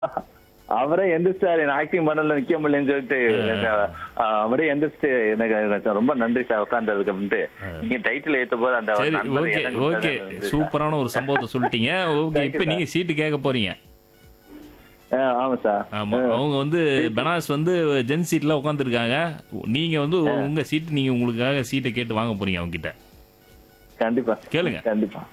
அவரே எந்திரிச்சாரு நான் ஆக்டிங் பண்ணல நிக்க முடியலன்னு சொல்லிட்டு அஹ், அவரே எந்திரிச்சு எனக்கு எனக்கு ரொம்ப நன்றி சார் உட்கார்ந்ததுக்கு அப்படின்ட்டு நீங்க டைட்டில் ஏத்த போது அந்த சரி நண்பர் ஓகே எனக்கு ஓகே நன்றி சார். சூப்பரான ஒரு சம்பவத்தை சொல்லிட்டீங்க ஓகே இப்போ நீங்க சீட்டு கேட்க போறீங்க அஹ், ஆமா சார் ஆமா அவங்க வந்து பெனாஸ் வந்து ஜென் சீட்ல உட்காந்துருக்காங்க நீங்க வந்து உங்க சீட் நீங்க உங்களுக்காக சீட்டை கேட்டு வாங்க போறீங்க அவங்க கிட்ட கண்டிப்பா கேளுங்க கண்டிப்பா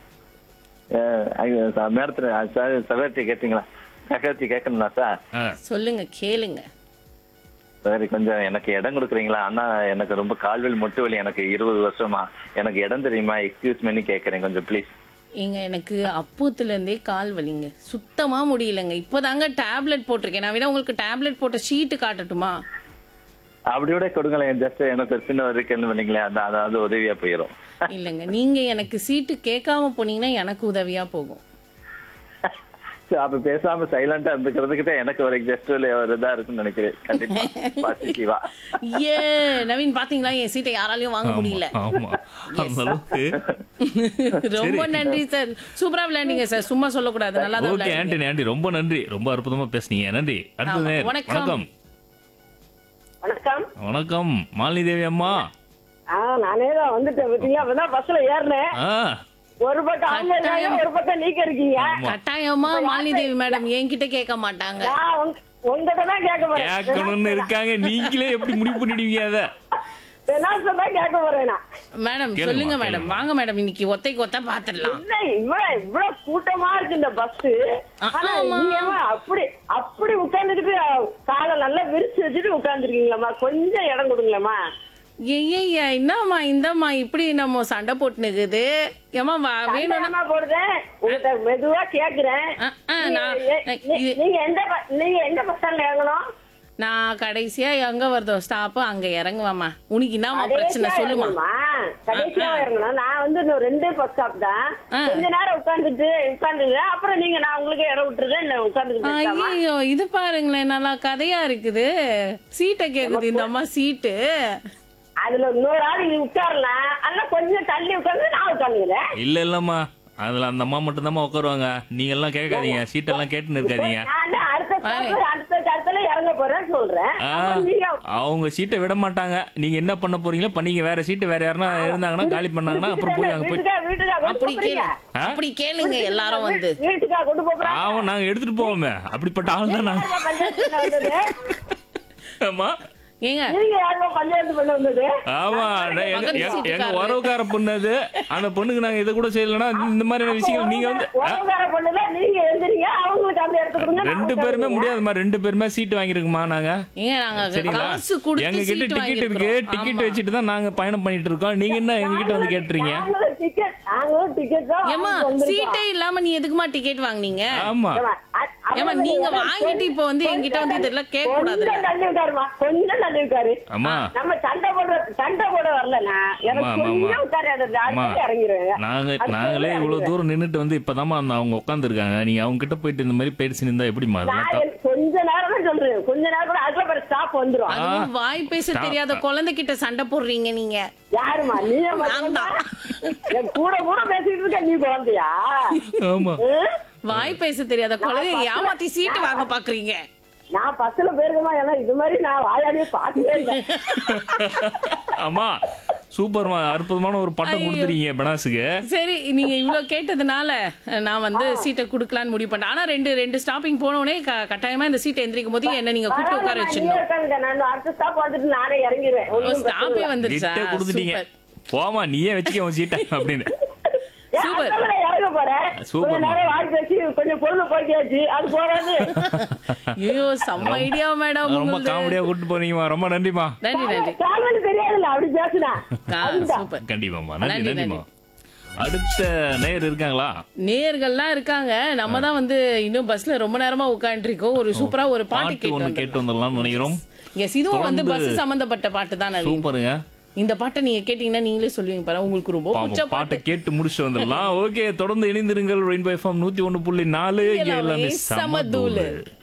மேடத்துல சார் சகோதரி கேட்டீங்களா சகோதரி கேட்கணுங்களா சார் ஆ, சொல்லுங்க கேளுங்க சரி கொஞ்சம் எனக்கு இடம் கொடுக்குறீங்களா அண்ணா எனக்கு ரொம்ப கால்வலி முட்டு வலி எனக்கு இருபது வருஷமா எனக்கு இடம் தெரியுமா எக்ஸ்கியூஸ் பண்ணி கேட்கறேன் கொஞ்சம் ப்ளீஸ் ஏங்க எனக்கு அப்பூத்துல இருந்தே கால் வலிங்க சுத்தமா முடியலங்க இப்போதாங்க டேப்லெட் போட்டிருக்கேன் நான் வேணா உங்களுக்கு டேப்லெட் போட்ட ஷீட்டு காட்டட்டுமா அப்படியோட கொடுங்களேன் ஜஸ்ட் எனக்கு ஒரு சின்ன ஒரு இருக்குன்னு பண்ணீங்களே அந்த அதாவது உதவியா போயிடும் இல்லைங்க நீங்க எனக்கு சீட்டு கேட்காம போனீங்கன்னா எனக்கு உதவியா போகும் சரி, அப்ப பேசாம சைலண்டா இருந்துக்கிறதுக்கிட்ட எனக்கு ஒரு ஜஸ்ட் ஒரு இதா இருக்குன்னு நினைக்கிறேன் கண்டிப்பா பாசிட்டிவா ஏ நவீன் பாத்தீங்களா என் சீட்டை யாராலையும் வாங்க முடியல ஆமா அந்த அளவுக்கு ரொம்ப நன்றி சார் சூப்பரா விளையாண்டீங்க சார் சும்மா சொல்லக்கூடாது நல்லா தான் ஓகே விளையாண்டீங்க ஆண்டனி ஆண்டி ரொம்ப நன்றி ரொம்ப அற்புதமா பேசுனீங்க நன்றி அடுத்த ஆமா, நேர் வணக்கம். வணக்கம் வணக்கம் வணக்கம் மாலினி தேவி அம்மா ஆ நானே தான் வந்துட்டேன் பாத்தீங்களா அப்பதான் பஸ்ல ஏறினேன் ஆ ஒரு பக்கம் அவங்க இருக்காங்க ஒரு பக்கம் நீங்க இருக்கீங்க கட்டாயமா மாலினி தேவி மேடம் என்கிட்ட கேட்க மாட்டாங்க நான் உங்க- உங்ககிட்ட தான் கேட்க போறேன் கேட்கணும்னு இருக்காங்க நீங்களே எப்படி முடிவு பண்ணிடுவீங்க அத பெனாச தான் கேட்க போறேன் நான் மேடம் கேளுங்க, சொல்லுங்க கேளுங்க. மேடம் வாங்க மேடம் இன்னைக்கு ஒத்தைக்கு ஒத்த பாத்துடலாம் என்ன இவ்வளவு இவ்வளவு கூட்டமா இருக்கு இந்த பஸ் ஆனா ஆமா. நீங்க ஏம்மா அப்படி அப்படி உட்கார்ந்துக்கிட்டு காலை நல்லா விரிச்சு வச்சுட்டு உட்கார்ந்துருக்கீங்களா கொஞ்சம் இடம் கொடுங்களேம்மா ஐயா என்னம்மா இந்தம்மா இப்படி நம்ம சண்டை போட்டுனுக்குது ஏமா வா வேணும்னா வேணும்னா போடுறேன் உங்கள்கிட்ட மெதுவா கேக்குறேன் ஆ, ஆ, நான் நீங்க- நீ- இது- நீங்க எந்த ப- நீங்க எந்த பஸ் ஸ்டாண்ட்ல இறங்கணும் நான் கடைசியா எங்க வருதோ ஸ்டாப் அங்க இறங்குவாமா உனக்கு என்னம்மா பிரச்சனை கடைசியா சொல்லுமா இறங்கணுமா? கடைசியா இறங்கணும் நான் வந்து இன்னும் ரெண்டே பஸ் ஸ்டாப் தான் ஆ. கொஞ்ச நேரம் உட்கார்ந்துட்டு உட்கார்ந்துங்க அப்புறம் நீங்க நான் உங்களுக்கு இடம் விட்டுருதேன் இல்ல உட்கார்ந்துட்டு பேசாம. ஐயோ இது பாருங்களேன் நல்லா கதையா இருக்குது சீட்டை கேக்குது இந்த அம்மா சீட்டு அதுல இன்னொரு ஆள் இது உட்காரலாம் ஆனா கொஞ்சம் தள்ளி உட்கார்ந்து நான் உட்காந்துக்கிறேன் இல்ல இல்லம்மா அதுல அந்த அம்மா மட்டும் தான் உட்காருவாங்க நீங்க எல்லாம் கேட்காதீங்க சீட்டெல்லாம் கேட்டுன்னு இருக்காதீங்க நான் அடுத்த stop, அடுத்த இடத்துல இறங்க போறேன்னு சொல்றேன் ஆ, அப்ப நீங்க அவங்க சீட்டை விட மாட்டாங்க நீங்க என்ன பண்ண போறீங்களோ பண்ணீங்க வேற சீட்டு வேற யாருன்னா இருந்தாங்கன்னா காலி பண்ணாங்கன்னா அப்புறம் போய் அங்க போய் வீட்டுக்கா வீட்டுக்கா கொண்டு அப்படி போறீங்க கேளு அப்படி கேளுங்க எல்லாரும் வந்து வீட்டுக்கா கொண்டு போறேன் ஆமா நாங்க எடுத்துட்டு போவோமே அப்படிப்பட்ட ஆள் தான் நாங்க பஞ்சாயத்து வந்தது ஆமா ஏங்க நீங்க யாருமா பஞ்சாயத்து பண்ண வந்தது ஆமா நான் எங்க- பக்கத்து எங்க- எங்க சீட்டுக்காரரு. உறவுக்கார பொண்ணு அது அந்த பொண்ணுக்கு நாங்க இதை கூட செய்யலன்னா இந்த மாதிரியான விஷயங்கள் நீங்க வந்து ஆ, உறவுக்கார பொண்ணுல நீங்க எழுந்துறீங்க அவங்களுக்கு அந்த இடத்துக்கு கொடுங்க, நான் ரெண்டு பேருமே உட்காருவேன். முடியாதுமா ரெண்டு பேருமே சீட்டு வாங்கிருக்குமா நாங்க ஏங்க நாங்க சரிங்களா காசு கொடுத்து எங்க கிட்ட சீட் டிக்கெட் இருக்கு டிக்கெட் வச்சுட்டு தான் நாங்க பயணம் பண்ணிட்டு இருக்கோம் நீங்க என்ன எங்க கிட்ட வந்து கேட்டுறீங்க நாங்களும் ticket- நாங்களும் ticket தான் ஏமா வாங்கிட்டு வந்திருக்கோம். சீட்டே இல்லாம நீ எதுக்குமா டிக்கெட் வாங்குனீங்க ஆமா ஏம்மா, அ- ஏமா அப்புறம் நீங்க கொஞ்சம் வாங்கிட்டு இப்ப வந்து என்கிட்ட வந்து இதெல்லாம் கேட்க கூடாதுல்ல கொஞ்சம் தள்ளி உட்காருமா கொஞ்சம் தள்ளி உட்காரு அம்மா நம்ம சண்டை போட சண்டை போட வரலண்ணா எனக்கு ஆமா, ஆமா, கொஞ்சம் ஆமா. உட்காரு அதை அம்மா அடுத்து இறங்கிருவேன் நாங்க அடுத்து நாங்களே இவ்வளவு இறங்கிருவேன். தூரம் நின்னுட்டு வந்து இப்பதாம்மா அந்த அவங்க உட்காந்துருக்காங்க நீங்க அவங்க கிட்ட போயிட்டு இந்த மாதிரி பேசி நின்றா எப்படிமா அதெல்லாம் நான் தப்பு. எனக்கு கொஞ்ச நேரம் தான் சொல்றேன் கொஞ்ச நேரம் கூட அதுல பிறகு ஸ்டாப் வந்துரும் அதுவும் வாய் பேச தெரியாத குழந்தை கிட்ட சண்டை போடுறீங்க நீங்க யாருமா நீ நான் தான். என் கூட கூட பேசிட்டு இருக்க நீ குழந்தையா ஆமா ம்? வாய் பேச தெரியாத குழந்தை ஏமாத்தி சீட்டு வாங்க பாக்குறீங்க நான் பஸ்ல போயிருக்கமா ஏன்னா இது மாதிரி நான் வாயாடியே பார்த்ததே இல்லை ஆமா சூப்பர்மா அற்புதமான ஒரு பட்டம் கொடுத்துறீங்க பெனாஸுக்கு சரி நீங்க இவ்வளவு கேட்டதுனால நான் வந்து சீட்டை குடுக்கலாம்னு முடிவு பண்ணேன் ஆனா ரெண்டு ரெண்டு ஸ்டாப்பிங் போன உடனே க- கட்டாயமா இந்த சீட்டை எந்திரிக்கும் போது என்ன நீங்க கூப்பிட்டு உட்கார பரவாயில்லைம்மா, நீ வச்சிடணும் உட்காருங்க. நான் அடுத்த ஸ்டாப் வந்துட்டு நானே இறங்கிடுவேன் ஒண்ணும் பிரச்சனை ஸ்டாப்பே இல்லை. வந்துருச்சா கிட்ட கொடுத்துட்டீங்க சூப்பர் போமா நீயே வச்சுக்க உன் சீட்டை அப்படின்னு ஏன் சூப்பர். அதுல நான் இறங்க போறேன் சூப்பர்மா. கொஞ்ச நேரம் வாய் பேசி கொஞ்சம் பொருள் போய்க்காச்சு அது போறாது ஐயோ செம்ம ஐடியா மேடம் ரொம்ப காமெடியா கூட்டு போறீங்கம்மா ரொம்ப நன்றிமா நன்றி நன்றி கால்வலி தெரியாதுல்ல அப்படி பேசுனா ஆ, சூப்பர் கண்டிப்பாம்மா நன்றி நன்றி, நன்றிமா அடுத்த நேயர் இருக்காங்களா நேர்கள்லாம் இருக்காங்க நம்ம தான் வந்து இன்னும் பஸ்ல ரொம்ப நேரமா உட்காந்துட்டு இருக்கோம் ஒரு சூப்பரா ஒரு பாட்டு பாட்டு கேட்டு ஒண்ணு வந்திருக்கோம். கேட்டு வந்துடலாம்னு நினைக்கிறோம் எஸ் இதுவும் வந்து தொடர்ந்து- பஸ் சம்பந்தப்பட்ட பாட்டு தான் நவீன். சூப்பருங்க இந்த பாட்டை நீங்க கேட்டீங்கன்னா நீங்களே சொல்லுவீங்க பாரு உங்களுக்கு ரொம்ப பிடிச்ச பாப்போம் பாட்டை பாட்டு கேட்டு முடிச்சுட்டு வந்துடலாம் ஓகே தொடர்ந்து இணைந்திருங்கள் ரெயின்போ எஃப்எம் நூத்தி ஒண்ணு புள்ளி நாலு இங்க எல்லாமே எல்லாமே சமதூளு. சமதூளு